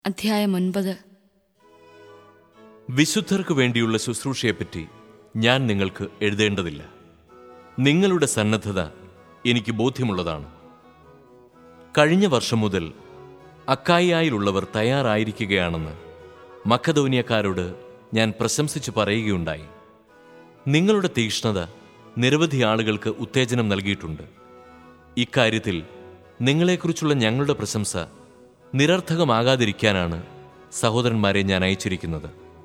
അധ്യായം ഒൻപത് വിശുദ്ധർക്ക് വേണ്ടിയുള്ള ശുശ്രൂഷയെപ്പറ്റി ഞാൻ നിങ്ങൾക്ക് എഴുതേണ്ടതില്ല നിങ്ങളുടെ സന്നദ്ധത എനിക്ക് ബോധ്യമുള്ളതാണ് കഴിഞ്ഞ വർഷം മുതൽ അക്കായിയായിലുള്ളവർ തയ്യാറായിരിക്കുകയാണെന്ന് മക്കധോനിയക്കാരോട് ഞാൻ പ്രശംസിച്ച് പറയുകയുണ്ടായി നിങ്ങളുടെ തീക്ഷ്ണത നിരവധി ആളുകൾക്ക് ഉത്തേജനം നൽകിയിട്ടുണ്ട് ഇക്കാര്യത്തിൽ നിങ്ങളെക്കുറിച്ചുള്ള ഞങ്ങളുടെ പ്രശംസ നിരർത്ഥകമാകാതിരിക്കാനാണ് സഹോദരന്മാരെ ഞാൻ അയച്ചിരിക്കുന്നത്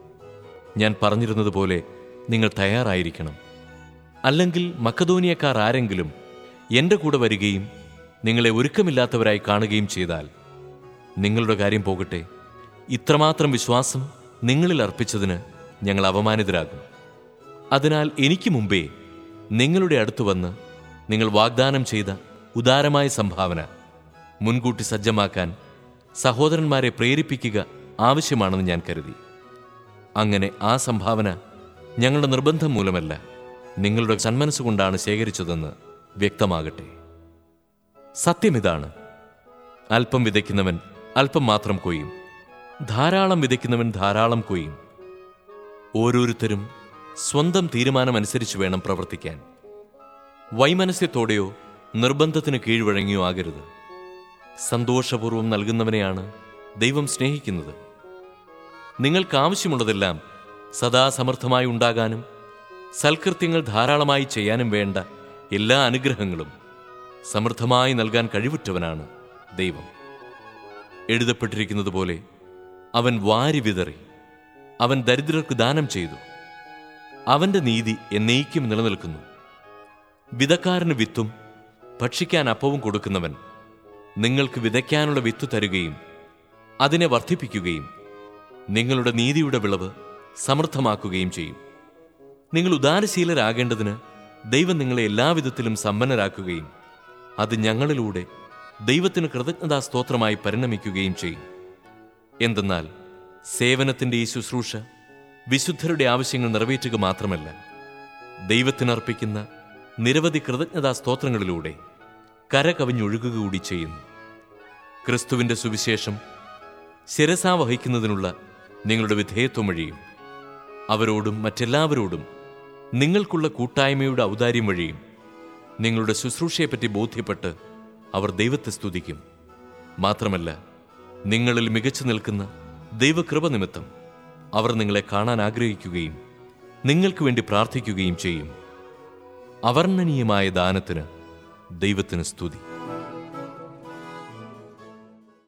ഞാൻ പറഞ്ഞിരുന്നതുപോലെ നിങ്ങൾ തയ്യാറായിരിക്കണം അല്ലെങ്കിൽ മക്കധോനിയക്കാർ ആരെങ്കിലും എൻ്റെ കൂടെ വരികയും നിങ്ങളെ ഒരുക്കമില്ലാത്തവരായി കാണുകയും ചെയ്താൽ നിങ്ങളുടെ കാര്യം പോകട്ടെ ഇത്രമാത്രം വിശ്വാസം നിങ്ങളിൽ അർപ്പിച്ചതിന് ഞങ്ങൾ അപമാനിതരാകും അതിനാൽ എനിക്ക് മുമ്പേ നിങ്ങളുടെ അടുത്ത് വന്ന് നിങ്ങൾ വാഗ്ദാനം ചെയ്ത ഉദാരമായ സംഭാവന മുൻകൂട്ടി സജ്ജമാക്കാൻ സഹോദരന്മാരെ പ്രേരിപ്പിക്കുക ആവശ്യമാണെന്ന് ഞാൻ കരുതി അങ്ങനെ ആ സംഭാവന ഞങ്ങളുടെ നിർബന്ധം മൂലമല്ല നിങ്ങളുടെ സന്മനസ്സുകൊണ്ടാണ് ശേഖരിച്ചതെന്ന് വ്യക്തമാകട്ടെ സത്യമിതാണ് അല്പം വിതയ്ക്കുന്നവൻ അല്പം മാത്രം കൊയ്യും ധാരാളം വിതയ്ക്കുന്നവൻ ധാരാളം കൊയ്യും ഓരോരുത്തരും സ്വന്തം തീരുമാനമനുസരിച്ച് വേണം പ്രവർത്തിക്കാൻ വൈമനസ്യത്തോടെയോ നിർബന്ധത്തിന് കീഴ്വഴങ്ങിയോ ആകരുത് സന്തോഷപൂർവ്വം നൽകുന്നവനെയാണ് ദൈവം സ്നേഹിക്കുന്നത് നിങ്ങൾക്ക് ആവശ്യമുള്ളതെല്ലാം സദാ സമർത്ഥമായി ഉണ്ടാകാനും സൽകൃത്യങ്ങൾ ധാരാളമായി ചെയ്യാനും വേണ്ട എല്ലാ അനുഗ്രഹങ്ങളും സമൃദ്ധമായി നൽകാൻ കഴിവുറ്റവനാണ് ദൈവം എഴുതപ്പെട്ടിരിക്കുന്നത് പോലെ അവൻ വാരി വിതറി അവൻ ദരിദ്രർക്ക് ദാനം ചെയ്തു അവന്റെ നീതി എന്നേക്കും നിലനിൽക്കുന്നു വിതക്കാരന് വിത്തും ഭക്ഷിക്കാൻ അപ്പവും കൊടുക്കുന്നവൻ നിങ്ങൾക്ക് വിതയ്ക്കാനുള്ള വിത്ത് തരുകയും അതിനെ വർദ്ധിപ്പിക്കുകയും നിങ്ങളുടെ നീതിയുടെ വിളവ് സമൃദ്ധമാക്കുകയും ചെയ്യും നിങ്ങൾ ഉദാരശീലരാകേണ്ടതിന് ദൈവം നിങ്ങളെ എല്ലാവിധത്തിലും സമ്പന്നരാക്കുകയും അത് ഞങ്ങളിലൂടെ ദൈവത്തിന് കൃതജ്ഞതാ സ്തോത്രമായി പരിണമിക്കുകയും ചെയ്യും എന്തെന്നാൽ സേവനത്തിന്റെ ഈ ശുശ്രൂഷ വിശുദ്ധരുടെ ആവശ്യങ്ങൾ നിറവേറ്റുക മാത്രമല്ല ദൈവത്തിനർപ്പിക്കുന്ന നിരവധി കൃതജ്ഞതാ സ്തോത്രങ്ങളിലൂടെ കരകവിഞ്ഞൊഴുകുക കൂടി ചെയ്യുന്നു ക്രിസ്തുവിന്റെ സുവിശേഷം ശിരസാ വഹിക്കുന്നതിനുള്ള നിങ്ങളുടെ വിധേയത്വം വഴിയും അവരോടും മറ്റെല്ലാവരോടും നിങ്ങൾക്കുള്ള കൂട്ടായ്മയുടെ ഔദാര്യം വഴിയും നിങ്ങളുടെ ശുശ്രൂഷയെപ്പറ്റി ബോധ്യപ്പെട്ട് അവർ ദൈവത്തെ സ്തുതിക്കും മാത്രമല്ല നിങ്ങളിൽ മികച്ചു നിൽക്കുന്ന ദൈവകൃപ നിമിത്തം അവർ നിങ്ങളെ കാണാൻ ആഗ്രഹിക്കുകയും നിങ്ങൾക്ക് വേണ്ടി പ്രാർത്ഥിക്കുകയും ചെയ്യും അവർണ്ണനീയമായ ദാനത്തിന് ദൈവത്തിന് സ്തുതി